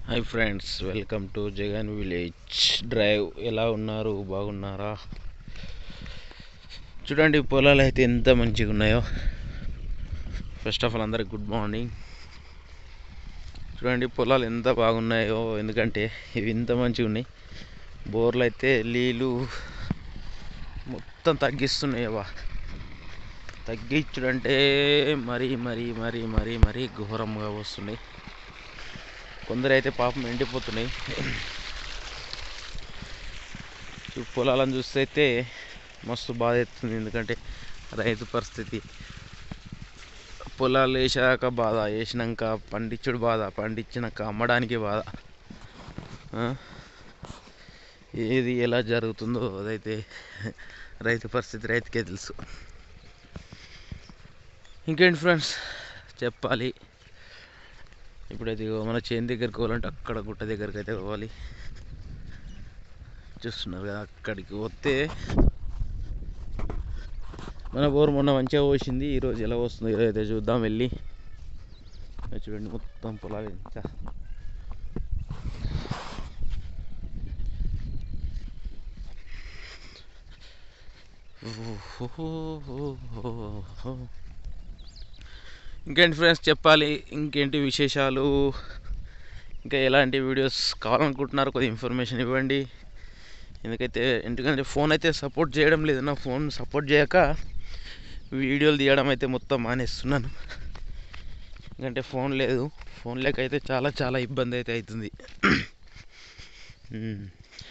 Hi friends welcome to Jagan village drive ఎలా ఉన్నారు బాగున్నారా చూడండి పొలాలు అయితే ఎంత మంచిగా ఉన్నాయో ఫస్ట్ ఆఫ్ ఆల్ అందరికి గుడ్ మార్నింగ్ చూడండి పొలాలు ఎంత బాగున్నాయో ఎందుకంటే ఇవి ఇంత మంచిగా ఉన్నాయి బోర్లు అయితే నీళ్ళు మొత్తం తగ్గిస్తున్నాయి బా తగ్గించుడంటే మరీ మరీ మరీ మరీ మరీ ఘోరంగా వస్తున్నాయి కొందరు అయితే పాపం ఎండిపోతున్నాయి చూ- పొలాలను చూస్తే అయితే మస్తు బాధ ఎత్తుంది ఎందుకంటే రైతు పరిస్థితి పొలాలు వేసాక బాధ వేసినాక పండించుడు బాధ పండించినాక అమ్మడానికి బాధ ఆ? ఏది ఎలా జరుగుతుందో అదైతే రైతు పరిస్థితి రైతుకే తెలుసు ఇంకేంటి ఫ్రెండ్స్ చెప్పాలి ఇప్పుడైతే ఇగో మన చేను దగ్గరికి పోవాలంటే అక్కడ గుట్ట దగ్గరికి అయితే పోవాలి చూస్తున్నారు కదా అక్కడికి వస్తే మన బోర్ మొన్న మంచిగా పోసింది ఈరోజు ఎలా వస్తుందో ఈరోజు అయితే చూద్దాం వెళ్ళి అది చూడండి మొత్తం పొలాలు ఇంకా ఇంకేంటి ఫ్రెండ్స్ చెప్పాలి ఇంకేంటి విశేషాలు ఇంకా ఎలాంటి వీడియోస్ కావాలనుకుంటున్నారు కొద్ది ఇన్ఫర్మేషన్ ఇవ్వండి ఎందుకైతే ఎందుకంటే ఫోన్ అయితే సపోర్ట్ చేయడం లేదు నా ఫోన్ సపోర్ట్ చేయక వీడియోలు తీయడం అయితే మొత్తం మానేస్తున్నాను ఎందుకంటే ఫోన్ లేదు ఫోన్ లేక అయితే చాలా చాలా ఇబ్బంది అయితే అవుతుంది ఉమ్.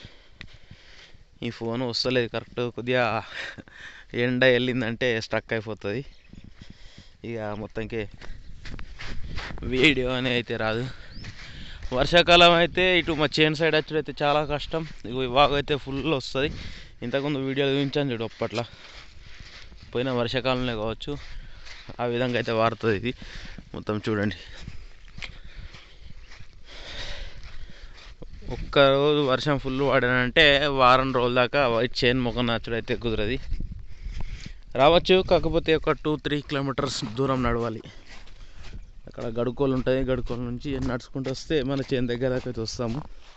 ఈ ఫోన్ వస్తలేదు కరెక్ట్ కొద్దిగా ఎండ వెళ్ళిందంటే స్ట్రక్ అయిపోతుంది ఇక మొత్తంకి వీడియో అని అయితే రాదు వర్షాకాలం అయితే ఇటు మా చేను సైడ్ వచ్చుడు అయితే చాలా కష్టం ఇగో ఇవాగ అయితే ఫుల్ వస్తుంది ఇంతకుముందు వీడియోలు చూపించాను చూడు అప్పట్లో పోయిన వర్షాకాలంలో కావచ్చు ఆ విధంగా అయితే వాడుతుంది ఇది మొత్తం చూడండి ఒక్క రోజు వర్షం ఫుల్ పడానంటే వారం రోజుల దాకా చేను మొక్క నచ్చడం అయితే కుదరది రావచ్చు కాకపోతే ఒక టూ త్రీ కిలోమీటర్స్ దూరం నడవాలి అక్కడ గడుకోలు ఉంటుంది గడుకోల నుంచి నడుచుకుంటూ వస్తే మన చేను దగ్గర దాకా అయితే వస్తాము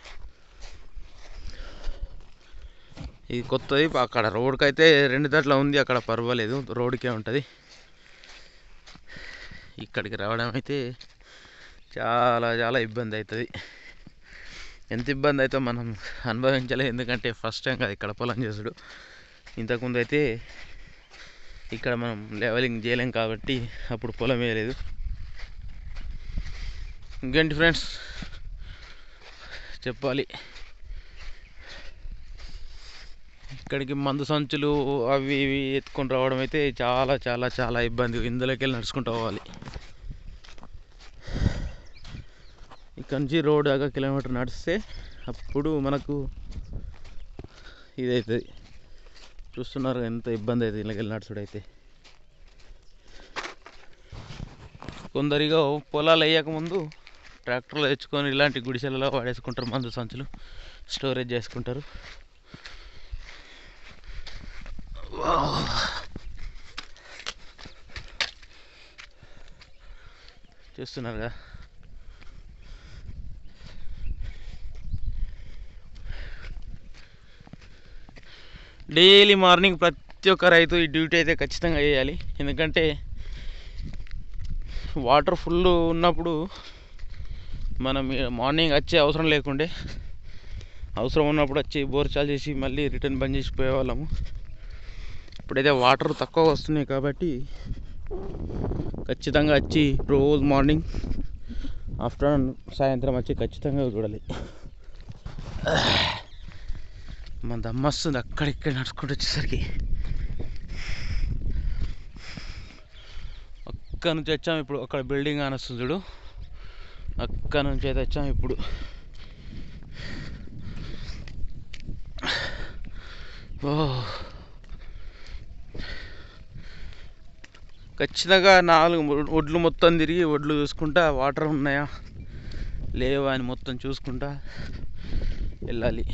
ఇది కొత్తది అక్కడ రోడ్కి అయితే రెండు దట్ల ఉంది అక్కడ పర్వాలేదు రోడ్కే ఉంటుంది ఇక్కడికి రావడం అయితే చాలా చాలా ఇబ్బంది అవుతుంది ఎంత ఇబ్బంది అయితే మనం అనుభవించలేదు ఎందుకంటే ఫస్ట్ టైం కదా ఇక్కడ పొలం చేసుడు ఇంతకుముందు అయితే ఇక్కడ మనం లెవెలింగ్ చేయలేం కాబట్టి అప్పుడు పొలం వేయలేదు ఇంకేంటి ఫ్రెండ్స్ చెప్పాలి ఇక్కడికి మందు సంచులు అవి ఇవి ఎత్తుకొని రావడం అయితే చాలా చాలా చాలా ఇబ్బంది ఇందులోకి వెళ్ళి నడుచుకుంటూ పోవాలి ఇక్కడ నుంచి రోడ్ దాకా కిలోమీటర్ నడిస్తే అప్పుడు మనకు ఇదవుతుంది చూస్తున్నారు ఎంత ఇబ్బంది అవుతుంది ఇళ్ళకి వెళ్ళి నడుచుడు అయితే కొందరిగా పొలాలు వేయకముందు ట్రాక్టర్లు తెచ్చుకొని ఇలాంటి గుడిసెలలో వాడేసుకుంటారు మందు సంచులు స్టోరేజ్ చేసుకుంటారు చూస్తున్నారు కదా డైలీ మార్నింగ్ ప్రతి ఒక్క రైతు ఈ డ్యూటీ అయితే ఖచ్చితంగా చేయాలి ఎందుకంటే వాటర్ ఫుల్ ఉన్నప్పుడు మనం ఈ మార్నింగ్ వచ్చే అవసరం లేకుండే అవసరం ఉన్నప్పుడు వచ్చి బోర్ చాలు చేసి మళ్ళీ రిటర్న్ బంద్ చేసి పోయేవాళ్ళము ఇప్పుడైతే వాటర్ తక్కువ వస్తున్నాయి కాబట్టి ఖచ్చితంగా వచ్చి రోజు మార్నింగ్ ఆఫ్టర్నూన్ సాయంత్రం వచ్చి ఖచ్చితంగా చూడాలి మన దమ్మస్తుంది అక్కడిక్కడ నడుచుకుంటూ వచ్చేసరికి అక్కడ నుంచి వచ్చాము ఇప్పుడు అక్కడ బిల్డింగ్ అని వస్తుంది చూడు అక్కడ నుంచి అయితే వచ్చాము ఇప్పుడు ఓ ఖచ్చితంగా నాలుగు ఒ- ఒడ్లు మొత్తం తిరిగి ఒడ్లు చూసుకుంటా వాటర్ ఉన్నాయా లేవా అని మొత్తం చూసుకుంటా వెళ్ళాలి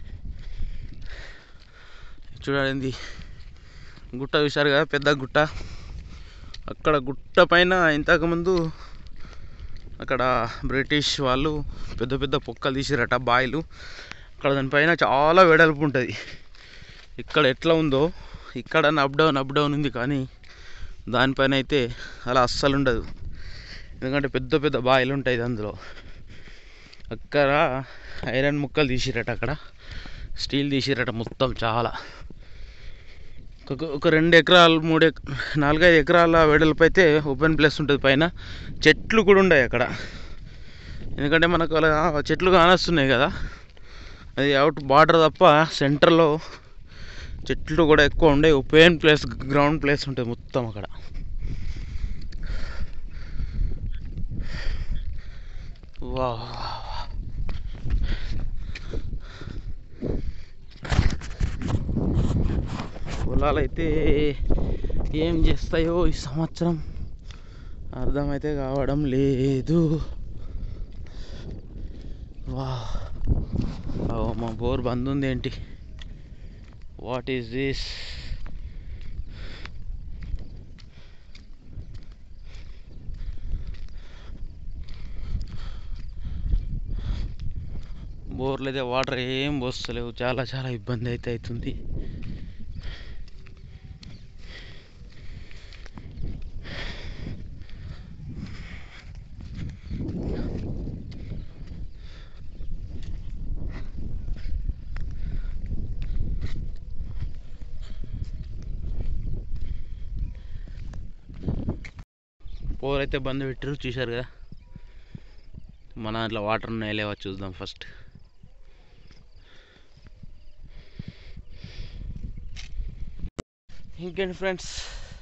చూడండి గుట్ట చూశారు కదా పెద్ద గుట్ట అక్కడ గుట్ట పైన ఇంతకుముందు అక్కడ బ్రిటిష్ వాళ్ళు పెద్ద పెద్ద పొక్కలు తీసిరట బాయిలు అక్కడ దానిపైన చాలా వెడల్పు ఉంటుంది ఇక్కడ ఎట్లా ఉందో ఇక్కడ అప్ డౌన్ అప్ డౌన్ ఉంది కానీ దానిపైన అయితే అలా అస్సలు ఉండదు ఎందుకంటే పెద్ద పెద్ద బాయిలు ఉంటాయి అందులో అక్కడ ఐరన్ ముక్కలు తీసిరట అక్కడ స్టీల్ తీసిరట మొత్తం చాలా ఒక ఒక రెండు ఎకరాలు మూడు ఎక నాలుగైదు ఎకరాల వెడల్పు అయితే ఓపెన్ ప్లేస్ ఉంటుంది పైన చెట్లు కూడా ఉన్నాయి అక్కడ ఎందుకంటే మనకు అలా చెట్లు కానొస్తున్నాయి కదా అది అవుట్ బార్డర్ తప్ప సెంటర్లో చెట్లు కూడా ఎక్కువ ఉండే ఓపెన్ ప్లేస్ గ్రౌండ్ ప్లేస్ ఉంటుంది మొత్తం అక్కడ వా పొలాలైతే ఏం చేస్తాయో ఈ సంవత్సరం అర్థమైతే కావడం లేదు వా ఓ, మా బోర్ బంద్ ఉంది ఏంటి వాట్ ఈస్ దిస్ బోర్లు అయితే వాటర్ ఏం పోస్తలేవు చాలా చాలా ఇబ్బంది అయితే అవుతుంది బోర్ అయితే బంద్ పెట్టారు చూశారు కదా మన దాంట్లో వాటర్ ఉన్నాయో లేవో చూద్దాం ఫస్ట్ ఇంకేంటి ఫ్రెండ్స్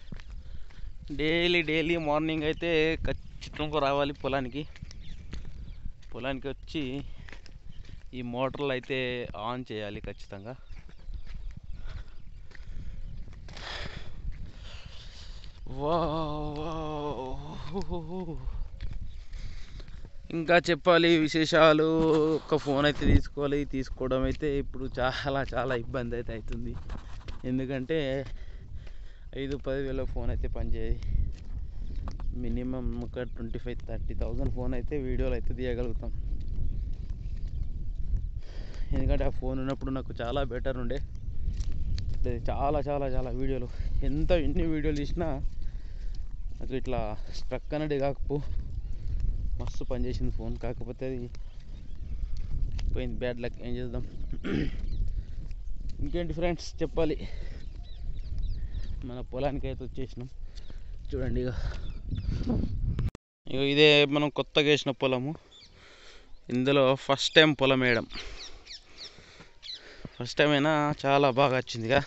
డైలీ డైలీ మార్నింగ్ అయితే ఖచ్చితంగా రావాలి పొలానికి పొలానికి వచ్చి ఈ మోటార్లు అయితే ఆన్ చేయాలి ఖచ్చితంగా వావ్. ఇంకా చెప్పాలి విశేషాలు ఒక ఫోన్ అయితే తీసుకోవాలి తీసుకోవడం అయితే ఇప్పుడు చాలా చాలా ఇబ్బంది అయితే అవుతుంది ఎందుకంటే ఐదు పదివేల ఫోన్ అయితే పనిచేయదు మినిమం ఒక twenty five thirty thousand phone అయితే వీడియోలు అయితే తీయగలుగుతాం ఎందుకంటే ఆ ఫోన్ ఉన్నప్పుడు నాకు చాలా బెటర్ ఉండే అంటే చాలా చాలా చాలా వీడియోలు ఎంత ఎన్ని వీడియోలు తీసినా నాకు ఇట్లా స్ట్రక్ అనేది కాకపో మస్తు పనిచేసింది ఫోన్ కాకపోతే అది పోయింది బ్యాడ్ లక్ ఏం చేద్దాం ఇంకేంటి ఫ్రెండ్స్ చెప్పాలి మన పొలానికి అయితే వచ్చేసినాం చూడండి ఇక ఇక ఇదే మనం కొత్తగా వేసిన పొలము ఇందులో ఫస్ట్ టైం పొలం వేయడం ఫస్ట్ టైం అయినా చాలా బాగా వచ్చిందిగా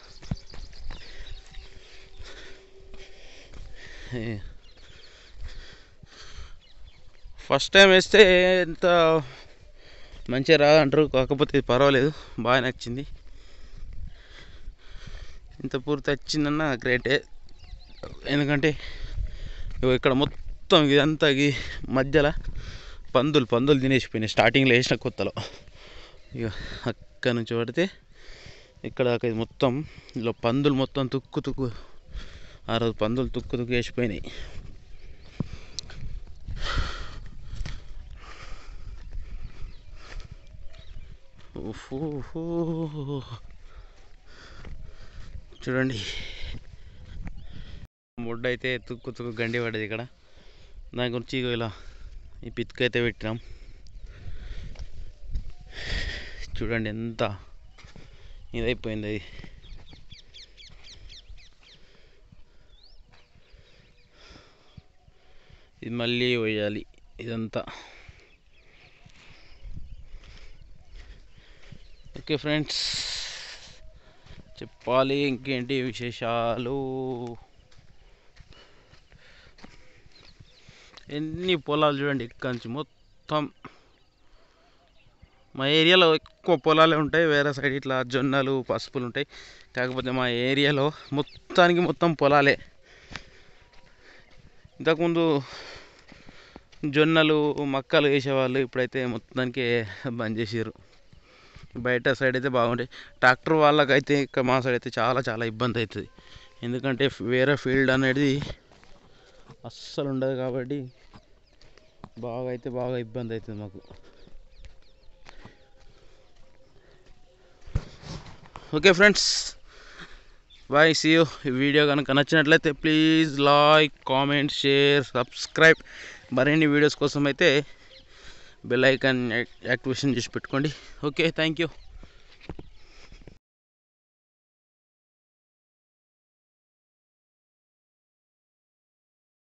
ఫస్ట్ టైం వేస్తే ఎంత మంచిగా రాదంటారు కాకపోతే ఇది పర్వాలేదు బాగా నచ్చింది ఇంత పూర్తి వచ్చిందన్న గ్రేటే ఎందుకంటే ఇగో ఇక్కడ మొత్తం ఇదంతా ఈ మధ్యలో పందులు పందులు తినేసిపోయినాయి స్టార్టింగ్లో వేసిన కొత్తలో ఇక అక్కడ నుంచి పడితే ఇక్కడ దాకా ఇది మొత్తం ఇలా పందులు మొత్తం తుక్కు తుక్కు ఆ రోజు పందులు తుక్కు తుక్కు వేసిపోయినాయి ఉఫ్ఫు. చూడండి ముడ్డ అయితే తుక్కు తుక్కు గండి పడ్డది ఇక్కడ దాని గురించి ఇగో ఇలా ఈ పిత్క అయితే పెట్టినాం చూడండి ఎంత ఇదైపోయింది అది ఇది మళ్ళీ వేయాలి ఇదంతా ఓకే ఫ్రెండ్స్ చెప్పాలి ఇంకేంటి విశేషాలు ఎన్ని పొలాలు చూడండి ఇక్కడ నుంచి మొత్తం మా ఏరియాలో ఎక్కువ పొలాలే ఉంటాయి వేరే సైడ్ ఇట్లా జొన్నలు పసుపులు ఉంటాయి కాకపోతే మా ఏరియాలో మొత్తానికి మొత్తం పొలాలే ఇంతకుముందు జొన్నలు మక్కలు వేసేవాళ్ళు ఇప్పుడైతే మొత్తానికి బంద్ చేసారు బయట సైడ్ అయితే బాగుంటాయి ట్రాక్టర్ వాళ్ళకైతే ఇక్కడ మా సైడ్ అయితే చాలా చాలా ఇబ్బంది అవుతుంది ఎందుకంటే వేరే ఫీల్డ్ అనేది అస్సలు ఉండదు కాబట్టి బాగా అయితే బాగా ఇబ్బంది అవుతుంది మాకు okay friends bye see you ఈ వీడియో కనుక నచ్చినట్లయితే please like comment share subscribe మరిన్ని వీడియోస్ కోసం అయితే బెల్ ఐకాన్ యాక్టివేషన్ చేసి పెట్టుకోండి ఓకే థ్యాంక్ యూ